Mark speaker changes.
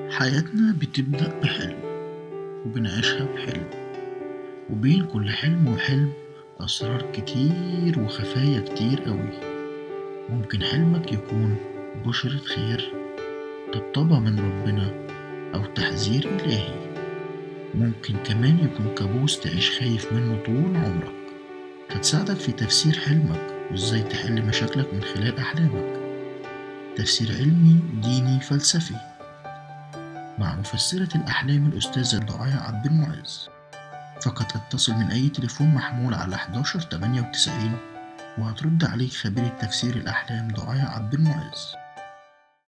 Speaker 1: حياتنا بتبدأ بحلم وبنعيشها بحلم وبين كل حلم وحلم أسرار كتير وخفايا كتير أوي ممكن حلمك يكون بشرة خير طبطبة من ربنا أو تحذير إلهي ممكن كمان يكون كابوس تعيش خايف منه طول عمرك هتساعدك في تفسير حلمك وإزاي تحل مشاكلك من خلال أحلامك تفسير علمي ديني فلسفي مع مفسرة الأحلام الأستاذة دعاء عبد المعز فقط اتصل من أي تليفون محمول على 11 98 وهترد عليك خبيرة تفسير الأحلام دعاء عبد المعز